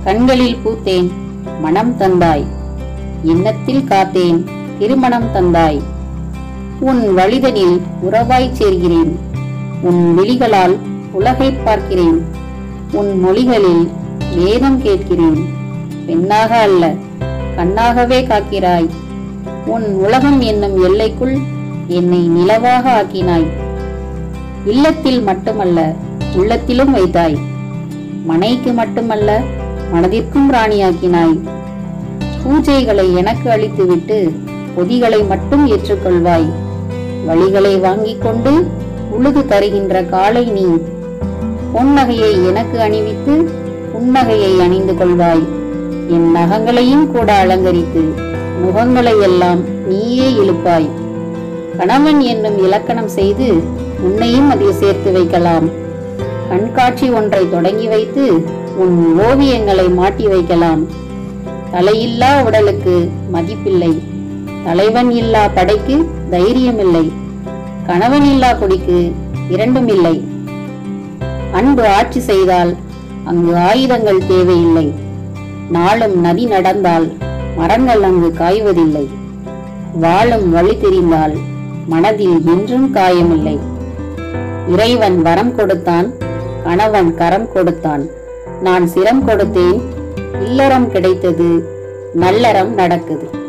கண்களில் பூத்தேன் மனம் தந்தாய் எண்ணத்தில் காத்தேன் திருமணம் தந்தாய் உன் வழிதனில் உறவாய் சேர்கிறேன் உன் விழிகளால் உலகை பார்க்கிறேன் உன் மொழிகளில் வேதம் கேட்கிறேன் பெண்ணாக அல்ல கண்ணாகவே காக்கிறாய் உன் உலகம் என்னும் எல்லைக்குள் என்னை நிலவாக ஆக்கினாய் இல்லத்தில் மட்டுமல்ல உள்ளத்திலும் வைத்தாய் மனைக்கு மட்டுமல்ல மனதிற்கும் ராணியாக்கினாய் பூஜைகளை எனக்கு அளித்துவிட்டு பொதிகளை மட்டும் ஏற்றுக்கொள்வாய் வழிகளை வாங்கிக் கொண்டு உழுது தருகின்ற காலை நீ பொன்னகையை எனக்கு அணிவித்து புன்னகையை அணிந்து கொள்வாய் என் நகங்களையும் கூட அலங்கரித்து முகங்களை எல்லாம் நீயே இழுப்பாய் கணவன் என்னும் இலக்கணம் செய்து உன்னையும் அதில் சேர்த்து வைக்கலாம் கண்காட்சி ஒன்றை தொடங்கி வைத்து உன் ஓவியங்களை மாட்டி வைக்கலாம் தலையில்லா உடலுக்கு மதிப்பில்லை தலைவன் இல்லா படைக்கு தைரியமில்லை கணவன் இல்லா குடிக்கு இரண்டும் இல்லை அன்பு ஆட்சி செய்தால் அங்கு ஆயுதங்கள் தேவையில்லை நாளும் நதி நடந்தால் மரங்கள் அங்கு காய்வதில்லை வாழும் வழி தெரிந்தால் மனதில் என்றும் காயமில்லை இறைவன் வரம் கொடுத்தான் கணவன் கரம் கொடுத்தான் நான் சிரம் கொடுத்தேன் இல்லறம் கிடைத்தது நல்லறம் நடக்குது